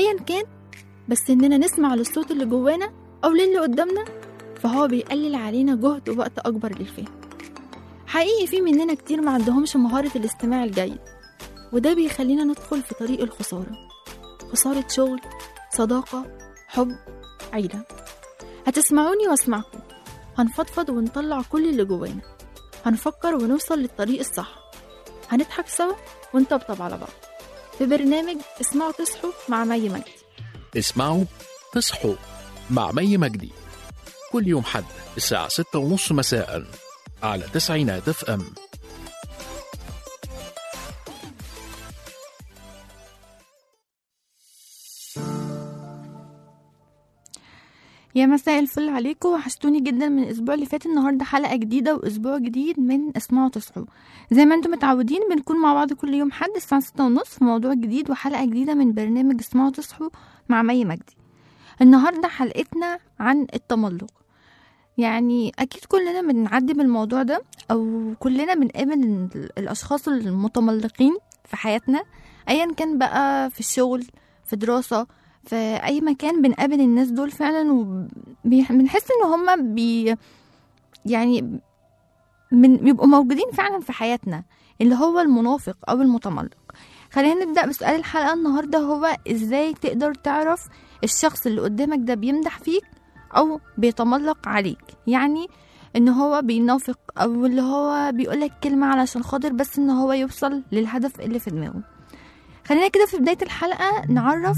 ايا كان بس اننا نسمع للصوت اللي جوانا او للي قدامنا فهو بيقلل علينا جهد ووقت اكبر للفهم حقيقي في مننا كتير ما عندهمش مهارة الاستماع الجيد وده بيخلينا ندخل في طريق الخسارة خسارة شغل صداقة حب عيلة هتسمعوني واسمعكم هنفضفض ونطلع كل اللي جوانا هنفكر ونوصل للطريق الصح هنضحك سوا ونطبطب على بعض في برنامج اسمعوا تصحوا مع مي مجدي اسمعوا تصحوا مع مي مجدي كل يوم حد الساعة ستة ونص مساء على تسعينات اف ام يا مساء الفل عليكم وحشتوني جدا من الاسبوع اللي فات النهارده حلقه جديده واسبوع جديد من اسمعوا تصحوا زي ما انتم متعودين بنكون مع بعض كل يوم حد الساعه ستة ونص في موضوع جديد وحلقه جديده من برنامج اسمعوا تصحوا مع مي مجدي النهارده حلقتنا عن التملق يعني اكيد كلنا بنعدي بالموضوع ده او كلنا بنقابل ال- الاشخاص المتملقين في حياتنا ايا كان بقى في الشغل في دراسه في اي مكان بنقابل الناس دول فعلا وبنحس ان هما بي يعني من بيبقوا موجودين فعلا في حياتنا اللي هو المنافق او المتملق خلينا نبدا بسؤال الحلقه النهارده هو ازاي تقدر تعرف الشخص اللي قدامك ده بيمدح فيك او بيتملق عليك يعني ان هو بينافق او اللي هو بيقولك كلمه علشان خاطر بس ان هو يوصل للهدف اللي في دماغه خلينا كده في بدايه الحلقه نعرف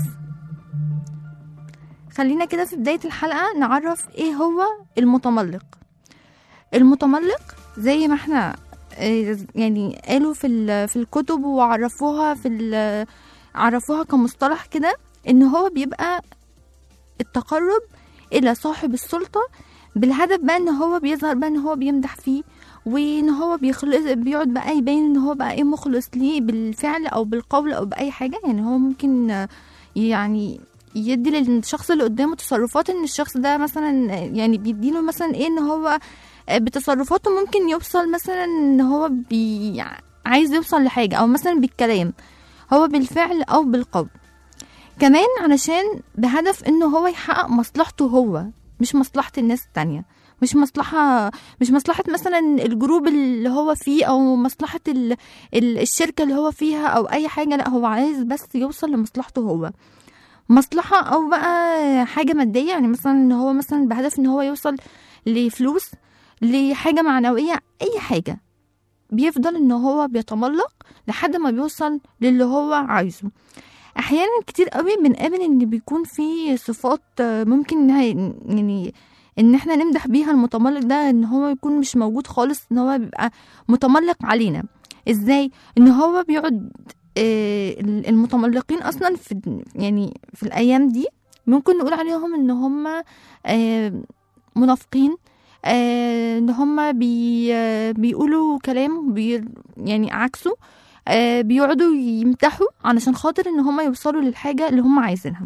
خلينا كده في بداية الحلقة نعرف ايه هو المتملق المتملق زي ما احنا آه، يعني قالوا في ال- في الكتب وعرفوها في ال- عرفوها كمصطلح كده ان هو بيبقى التقرب الى صاحب السلطة بالهدف بقى ان هو بيظهر بقى ان هو بيمدح فيه وان هو بيخلص بيقعد بقى يبين ان هو بقى ايه مخلص ليه بالفعل او بالقول او باي حاجه يعني هو ممكن آه، يعني يدي للشخص اللي قدامه تصرفات ان الشخص ده مثلا يعني بيديله مثلا ايه ان هو بتصرفاته ممكن يوصل مثلا ان هو بي عايز يوصل لحاجة او مثلا بالكلام هو بالفعل او بالقول كمان علشان بهدف انه هو يحقق مصلحته هو مش مصلحة الناس التانية مش مصلحة مش مصلحة مثلا الجروب اللي هو فيه او مصلحة ال... ال- الشركة اللي هو فيها او اي حاجة لا هو عايز بس يوصل لمصلحته هو مصلحة أو بقى حاجة مادية يعني مثلا إن هو مثلا بهدف إن هو يوصل لفلوس لحاجة معنوية أي حاجة بيفضل إن هو بيتملق لحد ما بيوصل للي هو عايزه أحيانا كتير قوي بنقابل إن بيكون في صفات آه، ممكن إنها يعني إن إحنا نمدح بيها المتملق ده إن هو يكون مش موجود خالص إن هو بيبقى متملق علينا إزاي إن هو بيقعد آه، المتملقين اصلا في يعني في الايام دي ممكن نقول عليهم ان هم آه، منافقين آه، ان هم بي آه، بيقولوا كلام بي يعني عكسه آه، بيقعدوا يمتحوا علشان خاطر ان هم يوصلوا للحاجه اللي هم عايزينها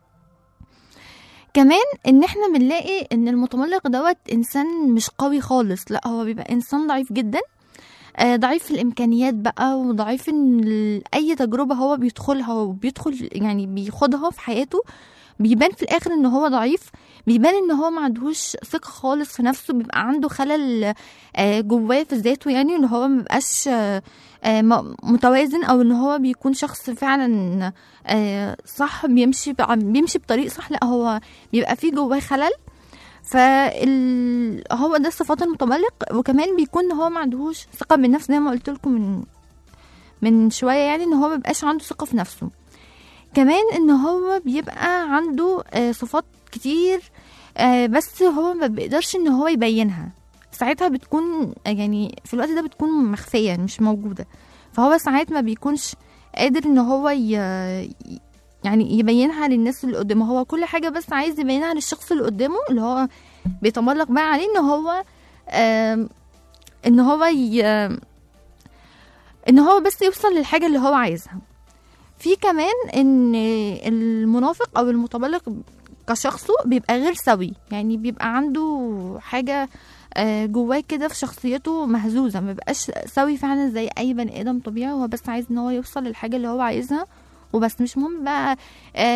كمان ان احنا بنلاقي ان المتملق دوت انسان مش قوي خالص لا هو بيبقى انسان ضعيف جدا آه، ضعيف في الامكانيات بقى وضعيف ان ال- اي تجربه هو بيدخلها وبيدخل يعني بيخوضها في حياته بيبان في الاخر ان هو ضعيف بيبان ان هو ما عندهوش ثقه خالص في نفسه بيبقى عنده خلل آه، جواه في ذاته يعني ان هو مبقاش آه، آه، م- متوازن او ان هو بيكون شخص فعلا آه، صح بيمشي ب- بيمشي بطريق صح لا هو بيبقى فيه جواه خلل فال هو ده صفات المتملق وكمان بيكون ان هو ما عندهوش ثقه بالنفس زي ما قلت لكم من من شويه يعني ان هو ما بيبقاش عنده ثقه في نفسه كمان ان هو بيبقى عنده آه، صفات كتير آه، بس هو ما بيقدرش ان هو يبينها ساعتها بتكون يعني في الوقت ده بتكون مخفيه مش موجوده فهو ساعات ما بيكونش قادر ان هو ي... يعني يبينها للناس اللي قدامه هو كل حاجه بس عايز يبينها للشخص اللي قدامه اللي هو بيتملق بقى عليه ان هو آم، ان هو ي... ان هو بس يوصل للحاجه اللي هو عايزها في كمان ان المنافق او المتملق كشخصه بيبقى غير سوي يعني بيبقى عنده حاجه آه، جواه كده في شخصيته مهزوزه ما بيبقاش سوي فعلا زي اي بني ادم طبيعي هو بس عايز ان هو يوصل للحاجه اللي هو عايزها وبس مش مهم بقى آه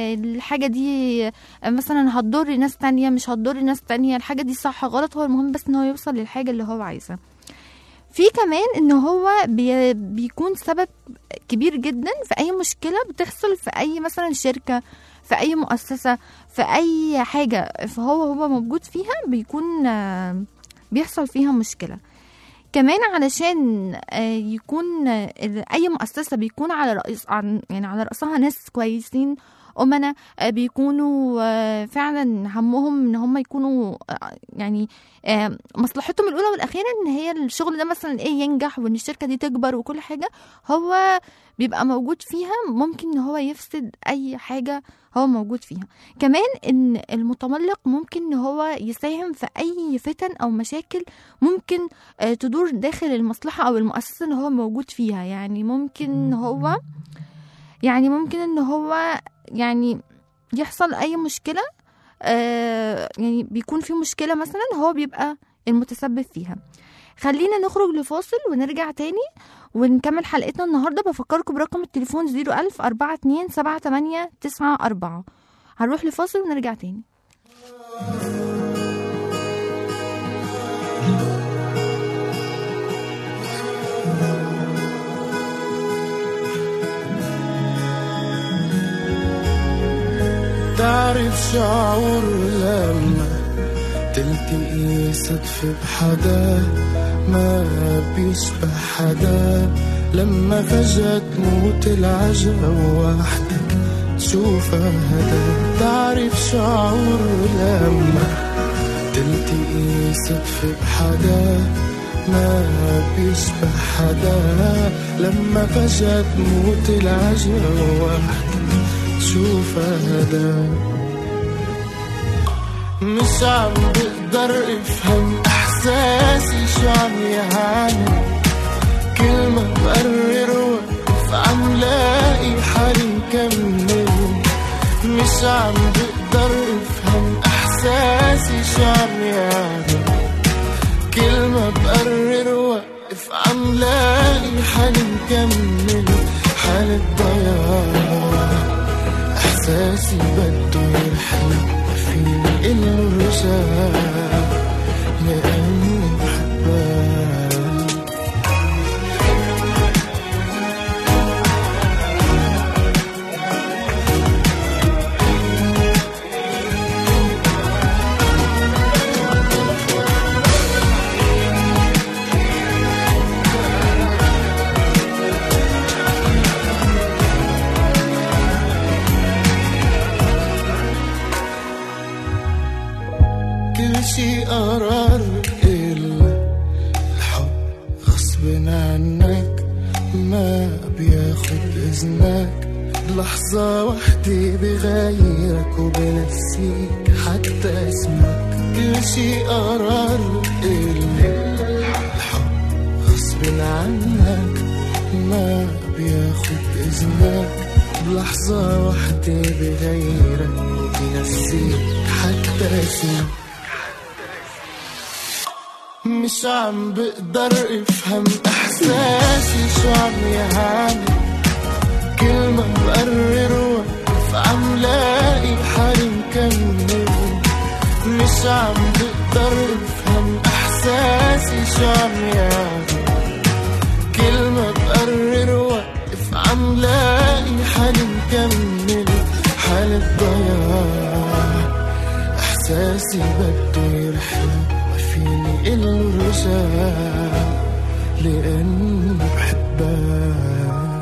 الحاجة دي آه، مثلا هتضر ناس تانية مش هتضر ناس تانية الحاجة دي صح غلط هو المهم بس ان هو يوصل للحاجة اللي هو عايزها في كمان ان هو بي بيكون سبب كبير جدا في اي مشكلة بتحصل في اي مثلا شركة في اي مؤسسة في اي حاجة فهو هو موجود فيها بيكون آه، بيحصل فيها مشكلة كمان علشان آه، يكون آه، اي مؤسسه بيكون على رئيس عن يعني على راسها ناس كويسين أمنا آه، بيكونوا آه، فعلا همهم ان هم يكونوا آه، يعني آه، مصلحتهم الاولى والاخيره ان هي الشغل ده مثلا ايه ينجح وان الشركه دي تكبر وكل حاجه هو بيبقى موجود فيها ممكن ان هو يفسد اي حاجه هو موجود فيها كمان ان المتملق ممكن ان هو يساهم في اي فتن او مشاكل ممكن آه، تدور داخل المصلحه او المؤسسه اللي هو موجود فيها يعني ممكن ان هو يعني ممكن ان هو يعني يحصل اي مشكله آه يعني بيكون في مشكله مثلا هو بيبقى المتسبب فيها خلينا نخرج لفاصل ونرجع تاني ونكمل حلقتنا النهارده بفكركم برقم التليفون 01000 42 78 94 هنروح لفاصل ونرجع تاني تعرف شعور لما تلتقي صدفة بحدا ما بيشبه حدا لما فجأة تموت العجب وحدك تشوفها هدا تعرف شعور لما تلتقي صدفة بحدا ما بيشبه حدا لما فجأة تموت العجب وحدك تشوف هذا مش عم بقدر افهم احساسي شو عم يعاني كل ما بقرر وقف عم لاقي حالي مكمل مش عم بقدر افهم احساسي شو عم يعاني كل ما بقرر وقف عم لاقي حالي مكمل حالة ضياع احساسي بده يرحل فيني إله رجاء لاني بحبك كل شي قرار إلا الحب غصب عنك ما بياخد إذنك لحظة وحدة بغيرك وبنسيك حتى اسمك كل شي قرار إلا الحب غصب عنك ما بياخد إذنك بلحظة وحدة بغيرك وبنسيك حتى اسمك مش عم بقدر افهم احساسي شو عم يعاني كل ما بقرر وقف عم لاقي حالي مكمل مش عم بقدر افهم احساسي شو عم يعاني كل ما بقرر وقف عم لاقي حالي مكمل حالة ضياع احساسي بده يرحل ما فيني إله رجاء لاني بحبك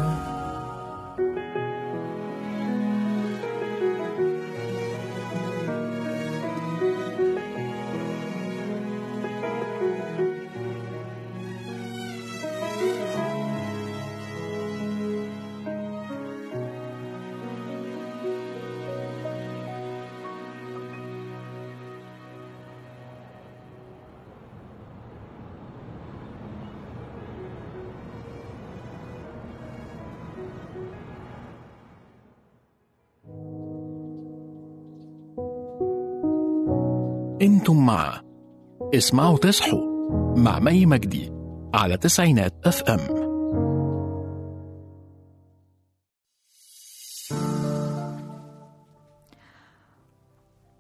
انتم مع اسمعوا تصحوا مع مي مجدي على تسعينات اف ام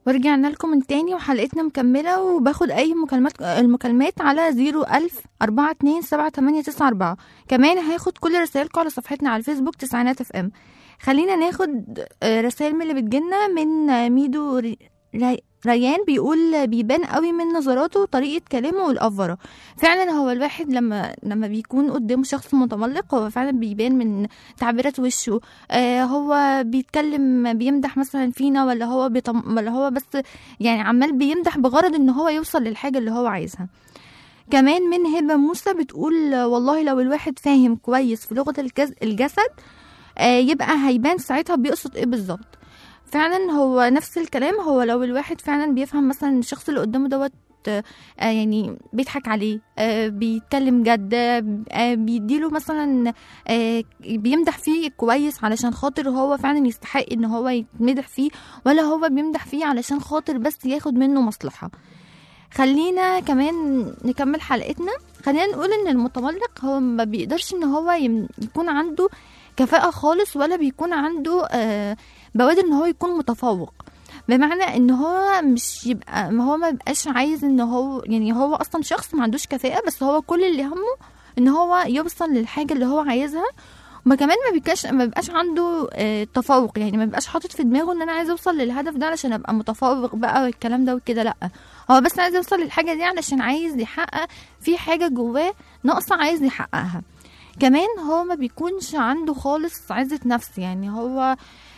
ورجعنا لكم من تاني وحلقتنا مكملة وباخد أي مكالمات المكالمات على زيرو ألف أربعة اتنين سبعة تمانية تسعة أربعة كمان هاخد كل رسائلكم على صفحتنا على الفيسبوك تسعينات اف ام خلينا ناخد آه، رسائل من اللي بتجيلنا من آه، ميدو ري- ري- ريان بيقول بيبان قوي من نظراته وطريقة كلامه والأفورة فعلا هو الواحد لما لما بيكون قدامه شخص متملق هو فعلا بيبان من تعبيرات وشه آه هو بيتكلم بيمدح مثلا فينا ولا هو بيطم ولا هو بس يعني عمال بيمدح بغرض ان هو يوصل للحاجة اللي هو عايزها كمان من هبة موسى بتقول آه، والله لو الواحد فاهم كويس في لغة الجز- الجسد آه يبقى هيبان ساعتها بيقصد ايه بالظبط فعلا هو نفس الكلام هو لو الواحد فعلا بيفهم مثلا الشخص اللي قدامه دوت آه، آه، يعني بيضحك عليه آه، بيتكلم جد آه، بيديله مثلا آه، بيمدح فيه كويس علشان خاطر هو فعلا يستحق ان هو يتمدح فيه ولا هو بيمدح فيه علشان خاطر بس ياخد منه مصلحة خلينا كمان نكمل حلقتنا خلينا نقول ان المتملق هو ما بيقدرش ان هو يم- يكون عنده كفاءة خالص ولا بيكون عنده آه، بوادر ان هو يكون متفوق بمعنى ان هو مش يبقى ما هو ما بيبقاش عايز ان هو يعني هو اصلا شخص ما عندوش كفاءة بس هو كل اللي همه ان هو يوصل للحاجة اللي هو عايزها وما كمان ما بيبقاش ما بيبقاش عنده آه، تفوق يعني ما بيبقاش حاطط في دماغه ان انا عايز اوصل للهدف ده علشان ابقى متفوق بقى والكلام ده وكده لا هو بس عايز يوصل للحاجة دي علشان عايز يحقق في حاجة جواه ناقصة عايز يحققها كمان هو ما بيكونش عنده خالص عزة نفس يعني هو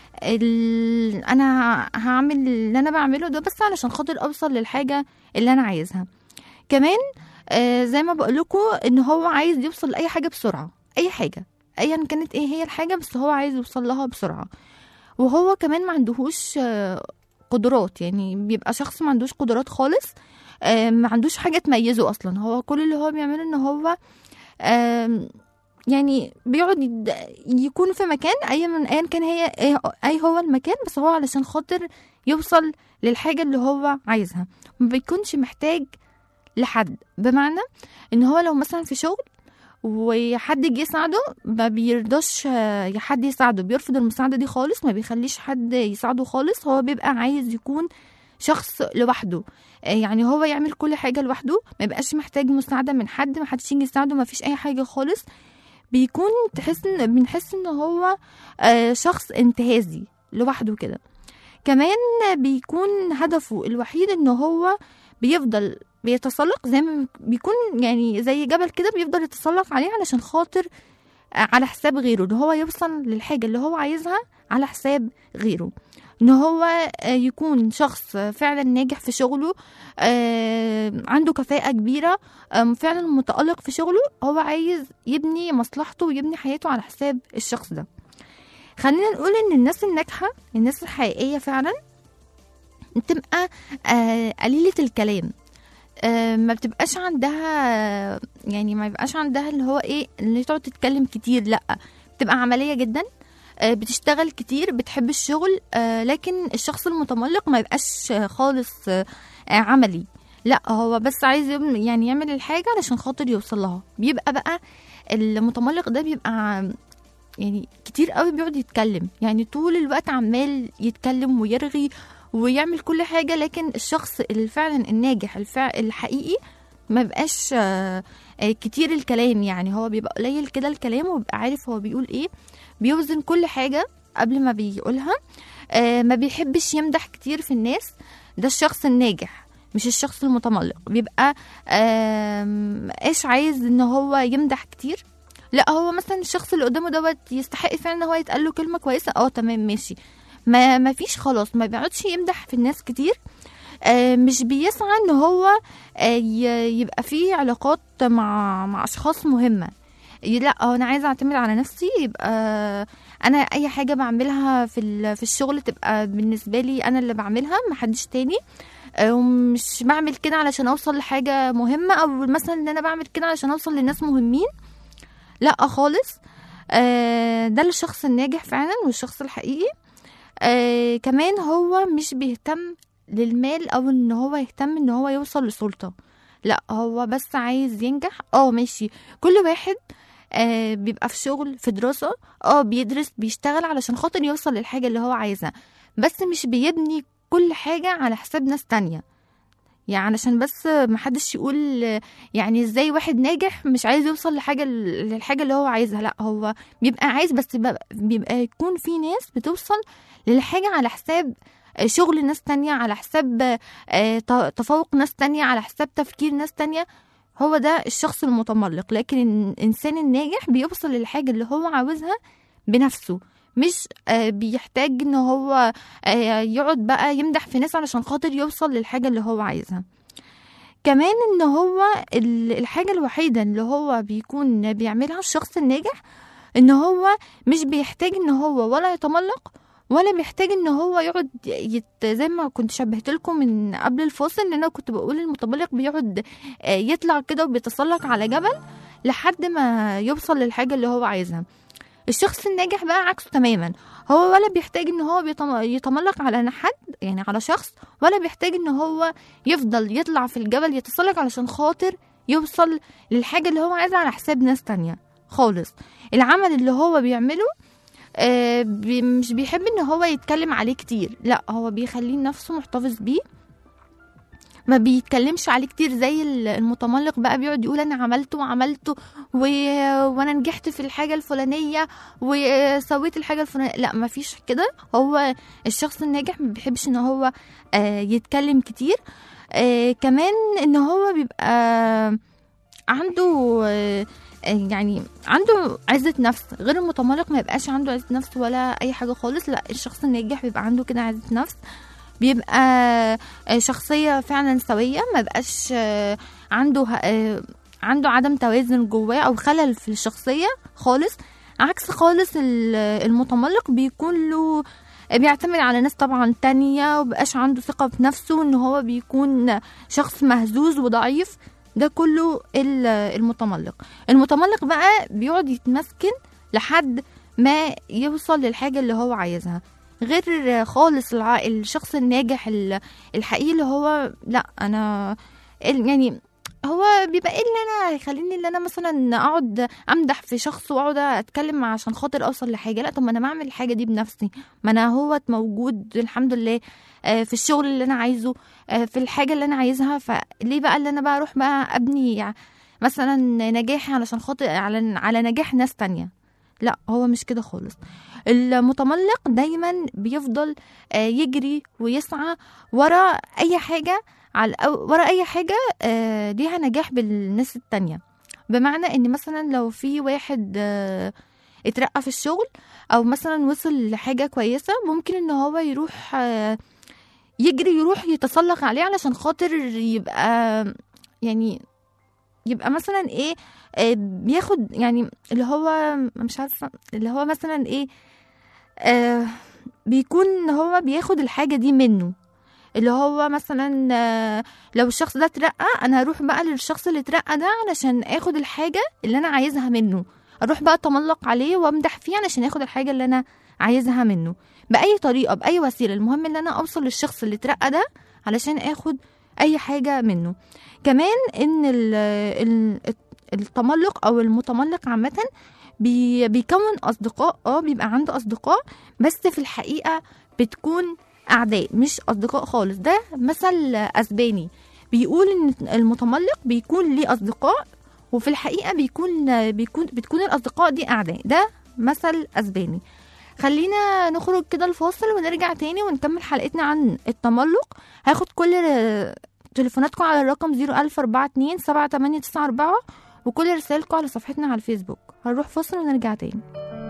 ال... انا هعمل اللي انا بعمله ده بس علشان خاطر اوصل للحاجة اللي انا عايزها كمان آه زي ما بقول لكم ان هو عايز يوصل لاي حاجة بسرعة اي حاجة ايا كانت ايه هي الحاجة بس هو عايز يوصل لها بسرعة وهو كمان ما عندهوش آه قدرات يعني بيبقى شخص ما عندوش قدرات خالص آه ما عندوش حاجة تميزه اصلا هو كل اللي هو بيعمله ان هو آم، يعني بيقعد يد- يكون في مكان اي من ايا كان هي إيه- اي هو المكان بس هو علشان خاطر يوصل للحاجة اللي هو عايزها ما بيكونش محتاج لحد بمعنى ان هو لو مثلا في شغل وحد جه يساعده ما بيرضاش آه، حد يساعده بيرفض المساعدة دي خالص ما بيخليش حد يساعده خالص هو بيبقى عايز يكون شخص لوحده آه، يعني هو يعمل كل حاجة لوحده ما يبقاش محتاج مساعدة من حد ما حدش يجي يساعده ما فيش أي حاجة خالص بيكون تحس ان بنحس ان هو آه، شخص انتهازي لوحده كده كمان بيكون هدفه الوحيد ان هو بيفضل بيتسلق زي ما بيكون يعني زي جبل كده بيفضل يتسلق عليه علشان خاطر آه، على حساب غيره ان هو يوصل للحاجة اللي هو عايزها على حساب غيره ان هو آه، يكون شخص فعلا ناجح في شغله آه، عنده كفاءة كبيرة آم، فعلا متألق في شغله هو عايز يبني مصلحته ويبني حياته على حساب الشخص ده خلينا نقول ان الناس الناجحة الناس الحقيقية فعلا بتبقى آه، قليلة الكلام آه، ما بتبقاش عندها يعني ما يبقاش عندها اللي هو ايه اللي تقعد تتكلم كتير لا بتبقى عملية جدا آه، بتشتغل كتير بتحب الشغل آه، لكن الشخص المتملق ما يبقاش آه، خالص آه، آه، عملي لا هو بس عايز يعمل- يعني يعمل الحاجة علشان خاطر يوصل لها بيبقى بقى المتملق ده بيبقى يعني كتير قوي بيقعد يتكلم يعني طول الوقت عمال يتكلم ويرغي ويعمل كل حاجة لكن الشخص اللي فعلا الناجح الفع... الحقيقي ما بقاش آه، آه، كتير الكلام يعني هو بيبقى قليل كده الكلام وبيبقى عارف هو بيقول ايه بيوزن كل حاجة قبل ما بيقولها آه، ما بيحبش يمدح كتير في الناس ده الشخص الناجح مش الشخص المتملق بيبقى آم، ايش عايز ان هو يمدح كتير لا هو مثلا الشخص اللي قدامه دوت يستحق فعلا ان هو يتقال له كلمه كويسه اه تمام ماشي ما ما فيش خلاص ما بيقعدش يمدح في الناس كتير آه مش بيسعى ان هو آه ي- يبقى فيه علاقات مع مع اشخاص مهمه ي- لا هو انا عايزه اعتمد على نفسي يبقى انا اي حاجه بعملها في ال- في الشغل تبقى بالنسبه لي انا اللي بعملها محدش تاني آه، ومش بعمل كده علشان اوصل لحاجه مهمه او مثلا ان انا بعمل كده علشان اوصل لناس مهمين لا خالص آه، ده الشخص الناجح فعلا والشخص الحقيقي آه، كمان هو مش بيهتم للمال او ان هو يهتم ان هو يوصل لسلطة لا هو بس عايز ينجح اه ماشي كل واحد آه بيبقى في شغل في دراسة اه بيدرس بيشتغل علشان خاطر يوصل للحاجة اللي هو عايزها بس مش بيبني كل حاجة على حساب ناس تانية يعني عشان بس محدش يقول يعني ازاي واحد ناجح مش عايز يوصل لحاجة للحاجة اللي هو عايزها لا هو بيبقى عايز بس بيبقى, بيبقى يكون في ناس بتوصل للحاجة على حساب شغل ناس تانية على حساب آه، ت- تفوق ناس تانية على حساب تفكير ناس تانية هو ده الشخص المتملق لكن الإنسان الناجح بيوصل للحاجة اللي هو عاوزها بنفسه مش آه، بيحتاج ان هو آه، يقعد بقى يمدح في ناس علشان خاطر يوصل للحاجة اللي هو عايزها كمان ان هو ال- الحاجة الوحيدة اللي هو بيكون بيعملها الشخص الناجح ان هو مش بيحتاج ان هو ولا يتملق ولا بيحتاج ان هو يقعد يت... زي ما كنت شبهت لكم من قبل الفاصل ان انا كنت بقول المتملق بيقعد آه، يطلع كده وبيتسلق على جبل لحد ما يوصل للحاجة اللي هو عايزها الشخص الناجح بقى عكسه تماما هو ولا بيحتاج ان هو بيتم- يتملق على حد يعني على شخص ولا بيحتاج ان هو يفضل يطلع في الجبل يتسلق علشان خاطر يوصل للحاجة اللي هو عايزها على حساب ناس تانية خالص العمل اللي هو بيعمله آه، بي- مش بيحب ان هو يتكلم عليه كتير لا هو بيخليه نفسه محتفظ بيه ما بيتكلمش عليه كتير زي ال- المتملق بقى بيقعد يقول انا عملته وعملته و... وانا نجحت في الحاجه الفلانيه وسويت الحاجه الفلانيه لا ما فيش كده هو الشخص الناجح ما بيحبش ان هو آه، يتكلم كتير آه، كمان ان هو بيبقى عنده آه، آه، يعني عنده عزة نفس غير المتملق ما يبقاش عنده عزة نفس ولا أي حاجة خالص لا الشخص الناجح بيبقى عنده كده عزة نفس بيبقى آه، شخصية فعلا سوية ما يبقاش آه، عنده آه، عنده عدم توازن جواه أو خلل في الشخصية خالص عكس خالص ال- المتملق بيكون له بيعتمد على ناس طبعا تانية ومبقاش عنده ثقة في نفسه ان هو بيكون شخص مهزوز وضعيف ده كله ال- المتملق المتملق بقى بيقعد يتمسكن لحد ما يوصل للحاجة اللي هو عايزها غير خالص الع... الشخص الناجح ال- الحقيقي اللي هو لا انا ال- يعني هو بيبقى ايه اللي انا هيخليني اللي انا مثلا اقعد امدح في شخص واقعد اتكلم عشان خاطر اوصل لحاجه لا طب ما انا بعمل الحاجه دي بنفسي ما انا هو موجود الحمد لله آه، في الشغل اللي انا عايزه آه، في الحاجه اللي انا عايزها فليه بقى اللي انا بقى اروح بقى ابني مثلا نجاحي علشان خاطر على على نجاح ناس تانية لا هو مش كده خالص المتملق دايما بيفضل آه، يجري ويسعى ورا اي حاجه على أو- ورا اي حاجه آه، ليها نجاح بالناس التانية بمعنى ان مثلا لو في واحد آه، اترقى في الشغل او مثلا وصل لحاجه كويسه ممكن ان هو يروح آه، يجري يروح يتسلق عليه علشان خاطر يبقى يعني يبقى مثلا ايه آه، بياخد يعني اللي هو مش عارفه اللي هو مثلا ايه آه بيكون هو بياخد الحاجه دي منه اللي هو مثلا آه، لو الشخص ده اترقى انا هروح بقى للشخص اللي اترقى ده علشان اخد الحاجه اللي انا عايزها منه اروح بقى اتملق عليه وامدح فيه علشان اخد الحاجه اللي انا عايزها منه باي طريقه باي وسيله المهم ان انا اوصل للشخص اللي اترقى ده علشان اخد اي حاجه منه كمان ان ال ال التملق او المتملق عامه بي بيكون اصدقاء اه بيبقى عنده اصدقاء بس في الحقيقه بتكون اعداء مش اصدقاء خالص ده مثل اسباني بيقول ان المتملق بيكون ليه اصدقاء وفي الحقيقه بيكون بيكون بتكون الاصدقاء دي اعداء ده مثل اسباني خلينا نخرج كده الفاصل ونرجع تاني ونكمل حلقتنا عن التملق هاخد كل تليفوناتكم على الرقم 01042 7894 وكل رسائلكم على صفحتنا على الفيسبوك هنروح فاصل ونرجع تاني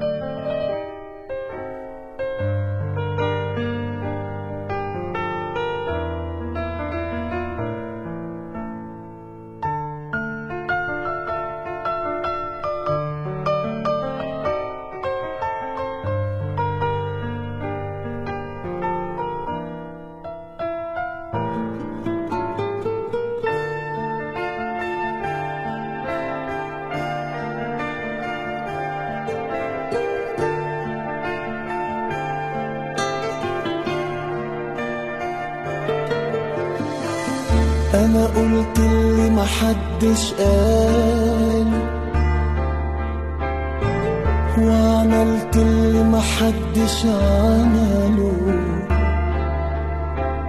انا قلت اللي محدش قال وعملت اللي محدش عمله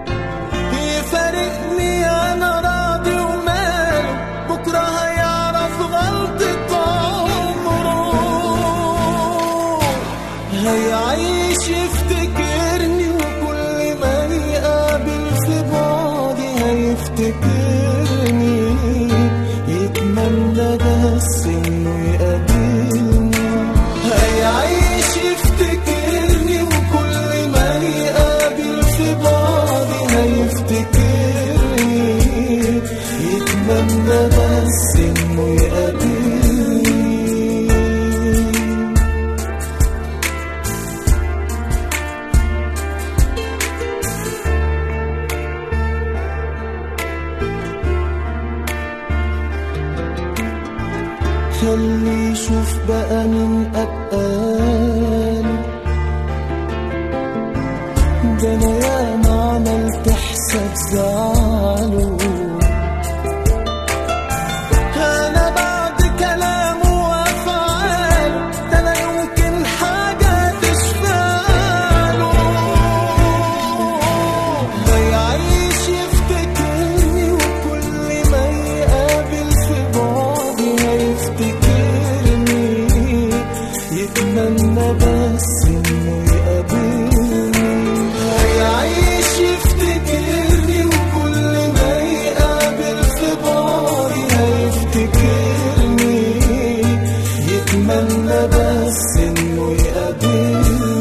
خليه يشوف بقى من أبقاله ده أنا ياما عملت حساب زعله أنا بعد كلامه وأفعاله ده أنا يمكن حاجة تشفاله هيعيش يفتكرني وكل ما يقابل في بعدي هيفتكرني يتمنى بس إنه يقابلني هيعيش يفتكرني وكل ما يقابل في بعدي هيفتكرني يتمنى بس إنه يقابلني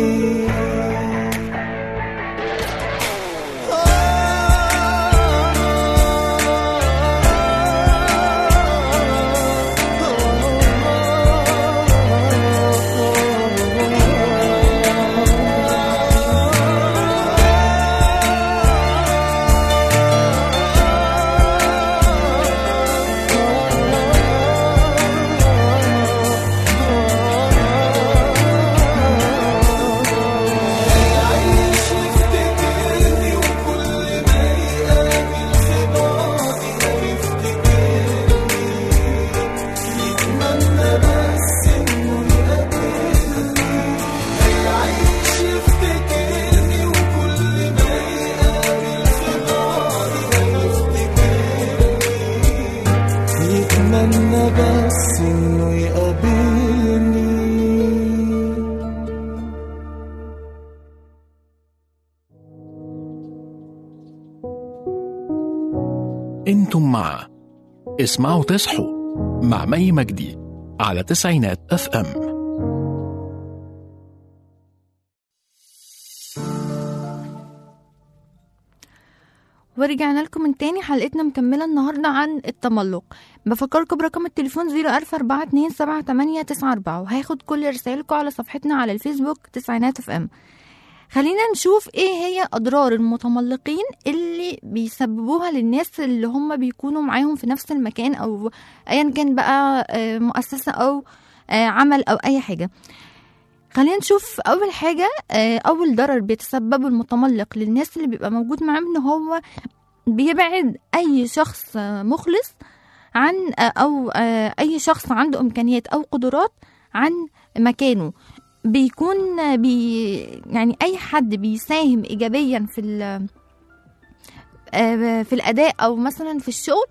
هيعيش يفتكرني وكل ما يقابل في بعدي هيفتكرني يتمنى بس انه يقابلني هيعيش يفتكرني وكل ما يقابل في بعدي هيفتكرني يتمنى بس انه يقابلني انتم مع اسمعوا تصحوا مع مي مجدي على تسعينات اف ام ورجعنا لكم من تاني حلقتنا مكملة النهاردة عن التملق بفكركم برقم التليفون 004278894 وهاخد كل رسائلكم على صفحتنا على الفيسبوك تسعينات اف ام خلينا نشوف ايه هي اضرار المتملقين اللي بيسببوها للناس اللي هم بيكونوا معاهم في نفس المكان او ايا كان بقى آه، مؤسسة او آه، عمل او اي حاجة خلينا نشوف اول حاجة آه، اول ضرر بيتسببه المتملق للناس اللي بيبقى موجود معاهم ان هو بيبعد اي شخص آه، مخلص عن آه، او آه، اي شخص عنده امكانيات او قدرات عن مكانه بيكون آه، بي يعني اي حد بيساهم ايجابيا في ال- آه، في الاداء او مثلا في الشغل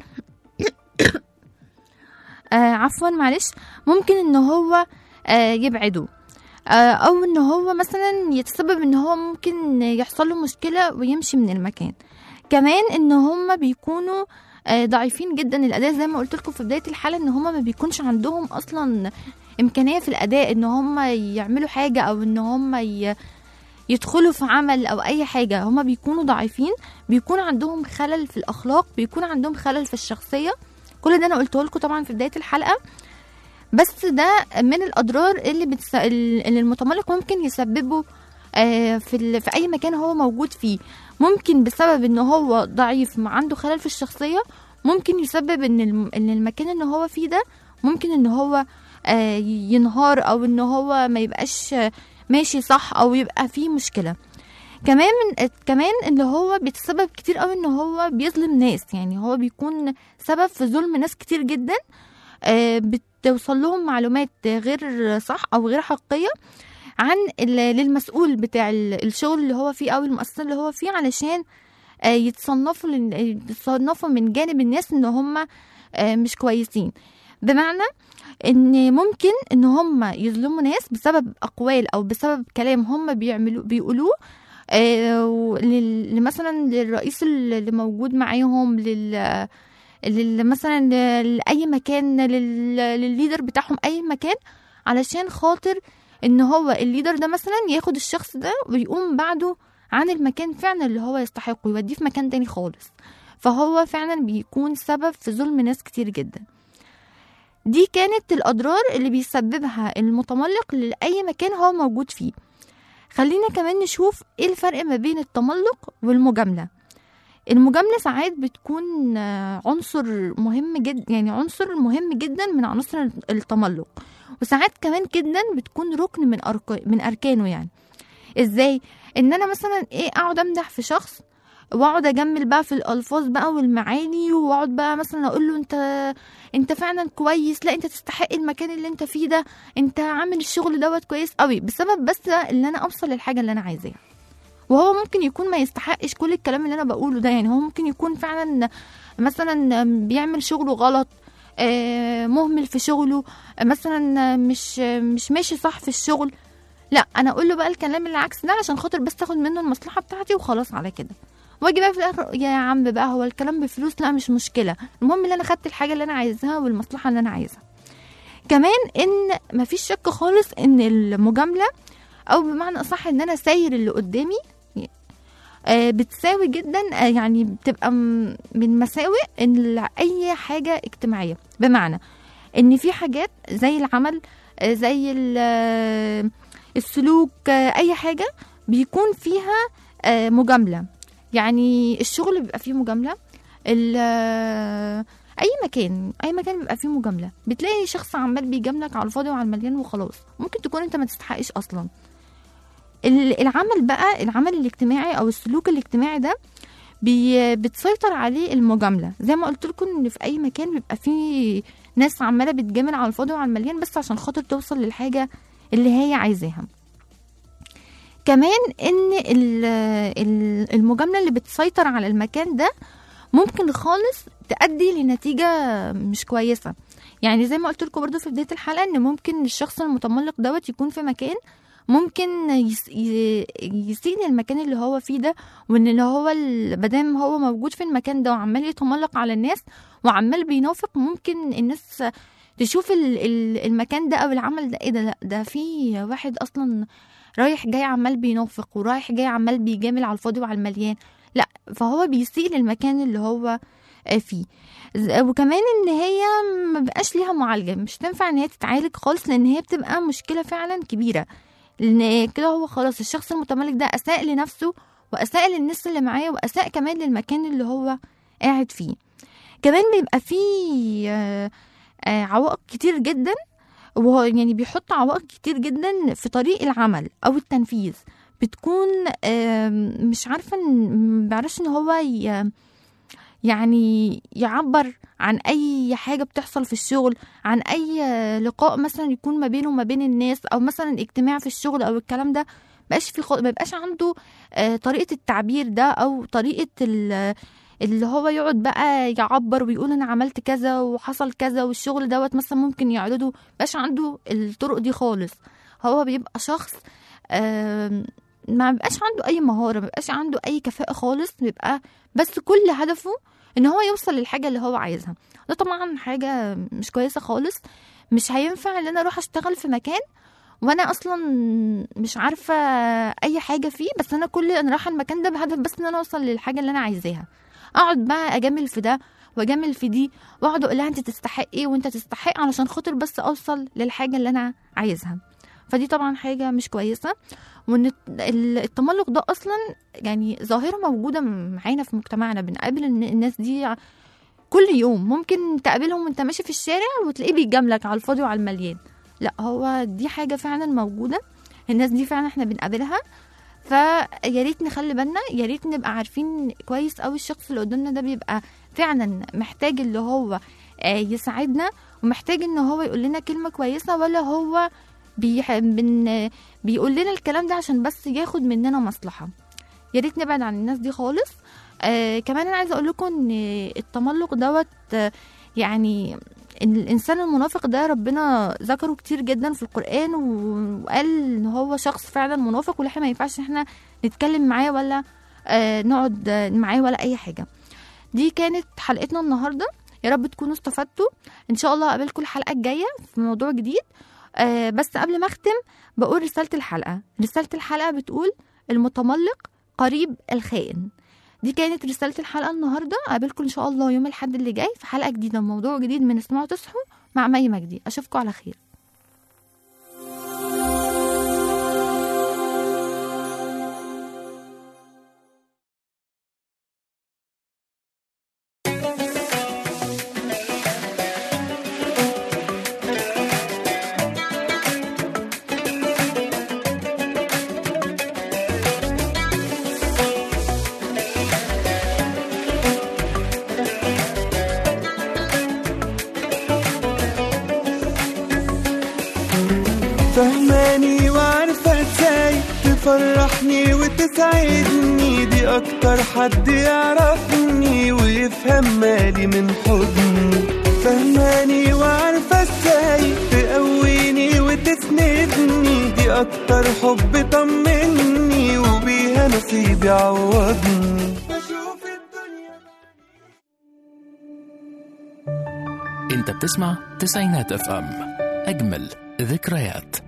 آه، عفوا معلش ممكن ان هو آه، يبعده آه، او ان هو مثلا يتسبب ان هو ممكن يحصل له مشكله ويمشي من المكان كمان ان هم بيكونوا آه، ضعيفين جدا الاداء زي ما قلت لكم في بدايه الحلقه ان هم ما بيكونش عندهم اصلا امكانيه في الاداء ان هم يعملوا حاجه او ان هم ي... يدخلوا في عمل او اي حاجه هم بيكونوا ضعيفين بيكون عندهم خلل في الاخلاق بيكون عندهم خلل في الشخصيه كل ده انا قلته لكم طبعا في بدايه الحلقه بس ده من الاضرار اللي, بتس... اللي المتملق ممكن يسببه آه، في ال... في اي مكان هو موجود فيه ممكن بسبب ان هو ضعيف ما عنده خلل في الشخصيه ممكن يسبب ان الم... ان المكان اللي هو فيه ده ممكن ان هو آه، ينهار او ان هو ما يبقاش آه، ماشي صح او يبقى فيه مشكله كمان من كمان اللي هو بيتسبب كتير قوي ان هو بيظلم ناس يعني هو بيكون سبب في ظلم ناس كتير جدا آه، بتوصل لهم معلومات غير صح او غير حقيقيه عن ال- للمسؤول بتاع ال- الشغل اللي هو فيه او المؤسسه اللي هو فيه علشان آه، يتصنفوا لل- يتصنفوا من جانب الناس ان هم آه، مش كويسين بمعنى ان ممكن ان هم يظلموا ناس بسبب اقوال او بسبب كلام هم بيعملوا بيقولوه آه، ولل- مثلا للرئيس اللي موجود معاهم لل لل- مثلا ل- لاي مكان لل- للليدر بتاعهم اي مكان علشان خاطر ان هو الليدر ده مثلا ياخد الشخص ده ويقوم بعده عن المكان فعلا اللي هو يستحقه ويوديه في مكان تاني خالص فهو فعلا بيكون سبب في ظلم ناس كتير جدا دي كانت الأضرار اللي بيسببها المتملق لأي مكان هو موجود فيه خلينا كمان نشوف ايه الفرق ما بين التملق والمجاملة المجاملة ساعات بتكون آه، عنصر مهم جدا يعني عنصر مهم جدا من عناصر التملق وساعات كمان جدا بتكون ركن من أرك... من أركانه يعني ازاي ان انا مثلا ايه اقعد امدح في شخص واقعد اجمل بقى في الالفاظ بقى والمعاني واقعد بقى مثلا اقول له انت انت فعلا كويس لا انت تستحق المكان اللي انت فيه ده انت عامل الشغل دوت كويس قوي بسبب بس اللي انا اوصل للحاجه اللي انا عايزاها وهو ممكن يكون ما يستحقش كل الكلام اللي انا بقوله ده يعني هو ممكن يكون فعلا مثلا بيعمل شغله غلط آه، مهمل في شغله آه، مثلا مش مش ماشي صح في الشغل لا انا اقول له بقى الكلام اللي عكس ده عشان خاطر بس تاخد منه المصلحه بتاعتي وخلاص على كده واجي بقى في الاخر يا عم بقى هو الكلام بفلوس لا مش مشكله المهم ان انا خدت الحاجه اللي انا عايزاها والمصلحه اللي انا عايزها كمان ان مفيش شك خالص ان المجامله او بمعنى اصح ان انا ساير اللي قدامي آه، بتساوي جدا آه، يعني بتبقى م- من مساوئ ان اي حاجه اجتماعيه بمعنى ان في حاجات زي العمل آه، زي ال- آه، السلوك آه، اي حاجه بيكون فيها آه، مجامله يعني الشغل بيبقى فيه مجامله ال- آه، اي مكان اي مكان بيبقى فيه مجامله بتلاقي شخص عمال بيجاملك على الفاضي وعلى المليان وخلاص ممكن تكون انت ما تستحقش اصلا ال- العمل بقى العمل الاجتماعي او السلوك الاجتماعي ده بي بتسيطر عليه المجامله زي ما قلت لكم ان في اي مكان بيبقى فيه ناس عماله بتجامل على الفاضي وعلى المليان بس عشان خاطر توصل للحاجه اللي هي عايزاها كمان ان ال- ال- المجامله اللي بتسيطر على المكان ده ممكن خالص تؤدي لنتيجه مش كويسه يعني زي ما قلت لكم برضو في بدايه الحلقه ان ممكن الشخص المتملق دوت يكون في مكان ممكن يس- ي- يسيء المكان اللي هو فيه ده وان اللي هو ال- مادام هو موجود في المكان ده وعمال يتملق على الناس وعمال بينافق ممكن الناس تشوف ال- ال- المكان ده او العمل ده ايه ده لا ده في واحد اصلا رايح جاي عمال بينافق ورايح جاي عمال بيجامل على الفاضي وعلى المليان لا فهو بيسيء للمكان اللي هو آه، فيه ز- وكمان ان هي ما بقاش ليها معالجه مش تنفع ان هي تتعالج خالص لان هي بتبقى مشكله فعلا كبيره لان كده هو خلاص الشخص المتملك ده اساء لنفسه واساء للناس اللي معاه واساء كمان للمكان اللي هو قاعد فيه كمان بيبقى فيه آه، آه، عوائق كتير جدا وهو يعني بيحط عوائق كتير جدا في طريق العمل او التنفيذ بتكون آم، مش عارفه إن- ما بيعرفش ان هو ي- يعني يعبر عن اي حاجه بتحصل في الشغل عن اي لقاء مثلا يكون ما بينه وما بين الناس او مثلا اجتماع في الشغل او الكلام ده مبقاش في خ... مبقاش عنده آه، طريقه التعبير ده او طريقه ال... اللي هو يقعد بقى يعبر ويقول انا عملت كذا وحصل كذا والشغل دوت مثلا ممكن يعرضه مبقاش عنده الطرق دي خالص هو بيبقى شخص آم، ما بيبقاش عنده اي مهاره ما بيبقاش عنده اي كفاءه خالص بيبقى بس كل هدفه ان هو يوصل للحاجه اللي هو عايزها ده طبعا حاجه مش كويسه خالص مش هينفع ان انا اروح اشتغل في مكان وانا اصلا مش عارفه اي حاجه فيه بس انا كل انا رايحه المكان ده بهدف بس ان انا اوصل للحاجه اللي انا عايزاها اقعد بقى اجامل في ده واجامل في دي واقعد اقول لها انت تستحقي وانت تستحق علشان خاطر بس اوصل للحاجه اللي انا عايزها فدي طبعا حاجه مش كويسه وان ال- التملق ده اصلا يعني ظاهره موجوده معانا في مجتمعنا بنقابل الن- الناس دي كل يوم ممكن تقابلهم وانت ماشي في الشارع وتلاقيه بيجاملك على الفاضي وعلى المليان لا هو دي حاجه فعلا موجوده الناس دي فعلا احنا بنقابلها فيا ريت نخلي بالنا يا ريت نبقى عارفين كويس قوي الشخص اللي قدامنا ده بيبقى فعلا محتاج اللي هو آه، يساعدنا ومحتاج ان هو يقول لنا كلمه كويسه ولا هو بيح... بن... بيقول لنا الكلام ده عشان بس ياخد مننا مصلحه يا ريت نبعد عن الناس دي خالص آه كمان انا عايزه اقول لكم ان التملق دوت آه، يعني إن الانسان المنافق ده ربنا ذكره كتير جدا في القران و- وقال ان هو شخص فعلا منافق واحنا ما ينفعش احنا نتكلم معاه ولا آه نقعد آه، معاه ولا اي حاجه دي كانت حلقتنا النهارده يا رب تكونوا استفدتوا ان شاء الله اقابلكم الحلقه الجايه في موضوع جديد آه بس قبل ما اختم بقول رساله الحلقه رساله الحلقه بتقول المتملق قريب الخائن دي كانت رسالة الحلقة النهاردة أقابلكم إن شاء الله يوم الأحد اللي جاي في حلقة جديدة موضوع جديد من اسمعوا تصحوا مع مي مجدي أشوفكم على خير تفرحني وتسعدني دي اكتر حد يعرفني ويفهم مالي من حضني فهماني وعارفة ازاي تقويني وتسندني دي اكتر حب طمني وبيها نصيبي عوضني بشوف الدنيا انت بتسمع تسعينات اف ام اجمل ذكريات